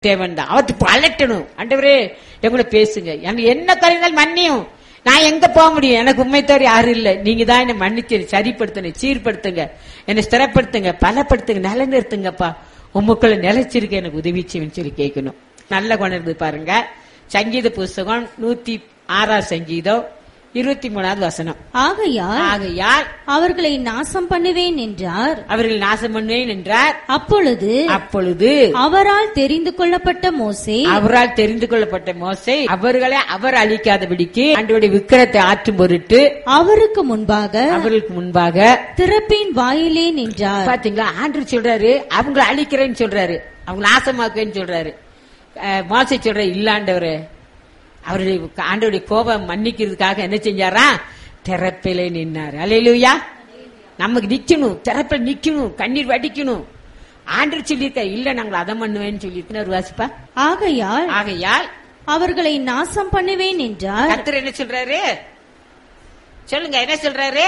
தேவன் தான் அவத்து அலட்டணும் ஆண்டவரே எங்களை பேசுங்க எனக்கு என்ன கரைந்தால் மன்னியும் நான் எங்க போக முடியும் எனக்கு உண்மை தவிர யாரும் இல்ல நீங்க தான் என்ன மன்னிச்சு சரிப்படுத்தணும் சீர்படுத்துங்க என்னை ஸ்திரப்படுத்துங்க பலப்படுத்துங்க நிலைநிறுத்துங்கப்பா உமக்குள்ள நிலைச்சிருக்க எனக்கு உதவி செய்யுன்னு சொல்லி கேட்கணும் நல்ல குணம் இருந்து பாருங்க சங்கீத புஸ்தகம் நூத்தி ஆறாம் சங்கீதம் இருபத்தி மூணாவது வசனம் ஆகையால் ஆகையால் அவர்களை நாசம் பண்ணுவேன் என்றார் அவர்கள் நாசம் பண்ணுவேன் என்றார் அப்பொழுது அப்பொழுது அவரால் தெரிந்து கொள்ளப்பட்ட மோசே அவரால் தெரிந்து கொள்ளப்பட்ட மோசை அவர்களை அவர் அழிக்காதபடிக்கு ஆண்டவருடைய விக்கிரத்தை ஆற்றும் பொருட்டு அவருக்கு முன்பாக அவர்களுக்கு முன்பாக திறப்பின் வாயிலே நின்றார் பாத்தீங்களா ஆண்டு சொல்றாரு அவங்களை அழிக்கிறேன்னு சொல்றாரு அவங்க நாசமாக்குவேன்னு சொல்றாரு அஹ், மோசை சொல்ற இல்லாண்டவரு அவருடைய ஆண்டவருடைய கோபம் மன்னிக்கிறதுக்காக என்ன செஞ்சாரா திறப்பிலே நின்னாரு அலையிலுயா நமக்கு நிக்கணும் திறப்பில் நிக்கணும் கண்ணீர் வடிக்கணும் ஆண்டு சொல்லியிருக்க இல்ல நாங்கள் அதை பண்ணுவேன்னு சொல்லியிருக்கேன் ஒரு வாசிப்பா ஆகையால் ஆகையால் அவர்களை நாசம் பண்ணுவேன் என்றார் கர்த்தர் என்ன சொல்றாரு சொல்லுங்க என்ன சொல்றாரு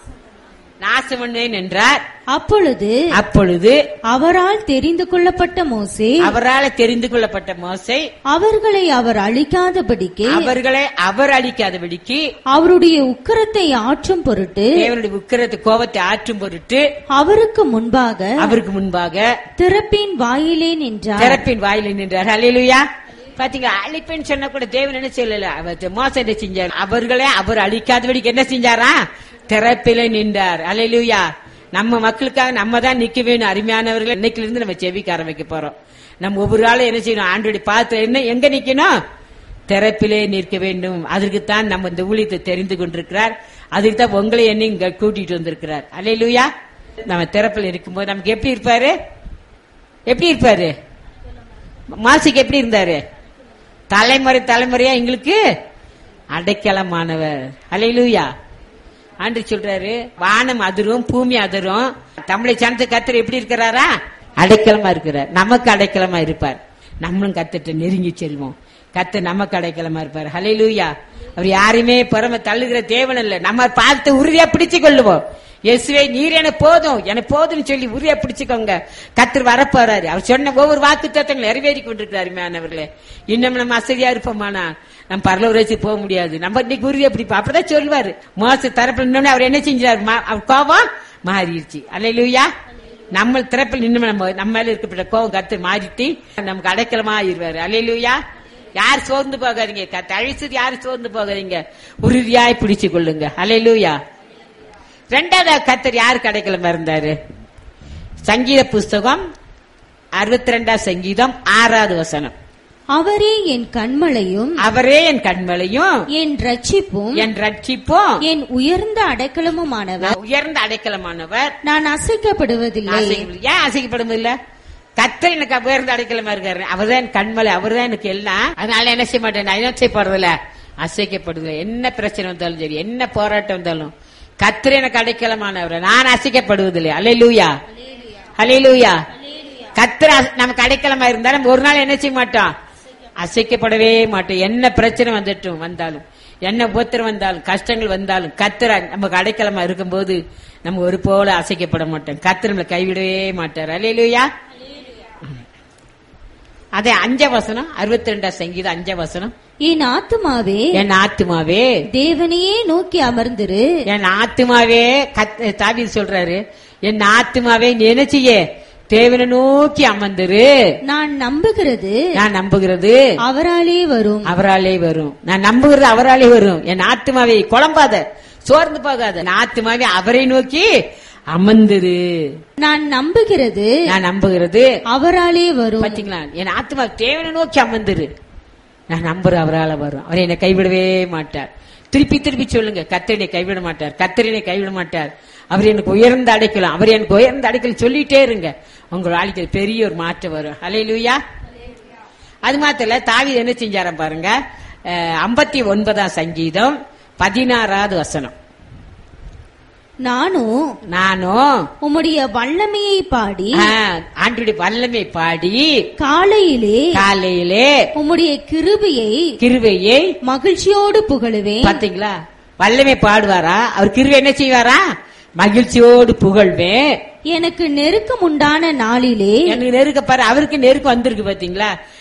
நாசம் பண்ணுவேன் என்றார் அப்பொழுது அப்பொழுது அவரால் தெரிந்து கொள்ளப்பட்ட மோசே அவரால் தெரிந்து கொள்ளப்பட்ட மோசை அவர்களை அவர் அழிக்காதபடிக்கு அவர்களை அவர் அழிக்காதபடிக்கு அவருடைய உக்கிரத்தை ஆற்றும் பொருட்டு தேவனுடைய உக்கிரத்து கோபத்தை ஆற்றும் பொருட்டு அவருக்கு முன்பாக அவருக்கு முன்பாக திறப்பின் வாயிலே நின்றார் திறப்பின் வாயில் நின்றார் ஹalleluya பாத்தீங்களா அழிப்பேன்னு சொன்னா கூட தேவன் என்ன செய்யல அவர் மோசம் என்ன செஞ்சார் அவர்களை அவர் அழிக்காதபடிக்கு என்ன செஞ்சாரா திறப்பில நின்றார் ஹalleluya நம்ம மக்களுக்காக நம்ம தான் நிக்க வேணும் அருமையானவர்கள் இன்னைக்குல இருந்து நம்ம செவிக்க ஆரம்பிக்க போறோம் நம்ம ஒவ்வொரு ஆளும் என்ன செய்யணும் ஆண்டோடைய பார்த்து என்ன எங்க நிக்கணும் திறப்பிலே நிற்க வேண்டும் அதற்குத்தான் நம்ம இந்த ஊழியத்தை தெரிந்து கொண்டிருக்கிறார் அதுக்கு தான் உங்களை என்ன இங்க கூட்டிட்டு வந்திருக்கிறார் அல்லையிலுயா நம்ம திறப்பில் இருக்கும்போது நமக்கு எப்படி இருப்பாரு எப்படி இருப்பாரு மாசிக்கு எப்படி இருந்தாரு தலைமுறை தலைமுறையா எங்களுக்கு அடைக்கலமானவர் அலையிலுயா ஆண்டு சொல்றாரு வானம் அதிரும் பூமி அதிரும் தமிழை சார்ந்த கத்தர் எப்படி இருக்கிறாரா அடைக்கலமா இருக்கிறார் நமக்கு அடைக்கலமா இருப்பார் நம்மளும் கத்துட்டு நெருங்கி செல்வோம் கத்து நமக்கு அடைக்கலமா இருப்பார் ஹalleluya அவர் யாரையுமே புறம தள்ளுகிற தேவன் இல்ல நம்ம பார்த்து உறுதியா பிடிச்சு கொள்ளுவோம் இயேசுவே நீர் எனக்கு போதும் எனக்கு போதும்னு சொல்லி உறுதியா பிடிச்சுக்கோங்க கத்தர் வரப்போறாரு அவர் சொன்ன ஒவ்வொரு வாக்கு தத்தங்கள் நிறைவேறி கொண்டிருக்கிறாரு மேனவர்களே இன்னும் நம்ம அசதியா இருப்போமானா நம்ம பரலவரேசி போக முடியாது நம்ம இன்னைக்கு உறுதியா பிடிப்போம் அப்பதான் சொல்லுவாரு மோச தரப்புல நின்னோடனே அவர் என்ன செஞ்சாரு மா- அவர் கோபம் மாறிடுச்சு அல்லையா நம்ம திறப்பில் நின்று நம்ம நம்ம மேல இருக்கப்பட்ட கோபம் கத்து மாறிட்டு நமக்கு அடைக்கலமா ஆயிருவாரு அல்லையா யார் சோர்ந்து போகாதீங்க க- தழிச்சது யார் சோர்ந்து போகாதீங்க உறுதியாய் பிடிச்சு கொள்ளுங்க அல்லையா ரெண்டாவது கத்தர் யாருக்கு அடைக்கலமா இருந்தாரு சங்கீத புஸ்தகம் அறுபத்தி ரெண்டாம் சங்கீதம் ஆறாவது வசனம் அவரே என் கண்மலையும் அவரே என் கண்மலையும் என் ரட்சிப்பும் என் ரட்சிப்பும் என் உயர்ந்த அடைக்கலமுமானவர் உயர்ந்த அடைக்கலமானவர் நான் அசைக்கப்படுவதில்லை ஆசைகள் ஏன் ஆசைக்கப்படும் இல்ல கத்தர் எனக்கு உயர்ந்த அடைக்கலமா இருக்காரு அவர்தான் என் கண்மலை அவர்தான் எனக்கு எல்லாம் அதனால என்ன செய்ய மாட்டேன் நான் என்ன செய்யப்படுறதில்ல அசைக்கப்படுதில்ல என்ன பிரச்சனை வந்தாலும் சரி என்ன போராட்டம் வந்தாலும் கத்தர் எனக்கு அடைக்கலமானவர் நான் அசைக்கப்படுவதில்லை அலையிலூயா அலையிலூயா கத்தர் அச- நமக்கு அடைக்கலமா இருந்தா நம்ம ஒரு நாள் என்ன செய்ய மாட்டோம் அசைக்கப்படவே மாட்டோம் என்ன பிரச்சனை வந்துட்டும் வந்தாலும் என்ன உபத்திரம் வந்தாலும் கஷ்டங்கள் வந்தாலும் கத்தர் நமக்கு அடைக்கலமா இருக்கும்போது நம்ம ஒரு போல அசைக்கப்பட மாட்டோம் கத்தர் நம்மளை கைவிடவே மாட்டார் அலையிலூயா அதே அஞ்ச வசனம் அறுபத்தி ரெண்டாம் சங்கீதம் அஞ்ச வசனம் என் ஆத்துமாவே என் ஆத்துமாவே தேவனையே நோக்கி அமர்ந்திரு என் ஆத்துமாவே கத் தாவீது சொல்றாரு என் ஆத்துமாவே நீ என்ன செய்ய தேவனை நோக்கி அமர்ந்துரு நான் நம்புகிறது நான் நம்புகிறது அவராலே வரும் அவராலே வரும் நான் நம்புகிறது அவராலே வரும் என் ஆத்துமாவை குழம்பாத சோர்ந்து போகாத என் ஆத்துமாவே அவரை நோக்கி அமர்ந்துரு நான் நம்புகிறது நான் நம்புகிறது அவராலே வரும் பாத்தீங்களா என் ஆத்மா தேவனை நோக்கி அமர்ந்துரு நான் நம்புறேன் அவரால வரும் அவர் என்னை கைவிடவே மாட்டார் திருப்பி திருப்பி சொல்லுங்க கத்தரினை கைவிட மாட்டார் கத்தரினை கைவிட மாட்டார் அவர் எனக்கு உயர்ந்த அடைக்கலாம் அவர் எனக்கு உயர்ந்த அடைக்கலம் சொல்லிட்டே இருங்க உங்க வாழ்க்கையில் பெரிய ஒரு மாற்றம் வரும் அலையிலுயா அது மாத்திரம் இல்ல தாவி என்ன செஞ்சாராம் பாருங்க ஐம்பத்தி ஒன்பதாம் சங்கீதம் பதினாறாவது வசனம் நானும் நானும் உம்முடைய வல்லமையை பாடி ஆ, ஆண்டுடைய வல்லமை பாடி காலையிலே காலையிலே உம்முடைய கிருபையை கிருவையை மகிழ்ச்சியோடு புகழுவேன் பாத்தீங்களா வல்லமை பாடுவாரா அவர் கிருவை என்ன செய்வாரா மகிழ்ச்சியோடு புகழ்வேன் எனக்கு நெருக்கம் உண்டான நாளிலே எனக்கு நெருக்க பாரு அவருக்கு நெருக்கம் வந்திருக்கு பாத்தீங்களா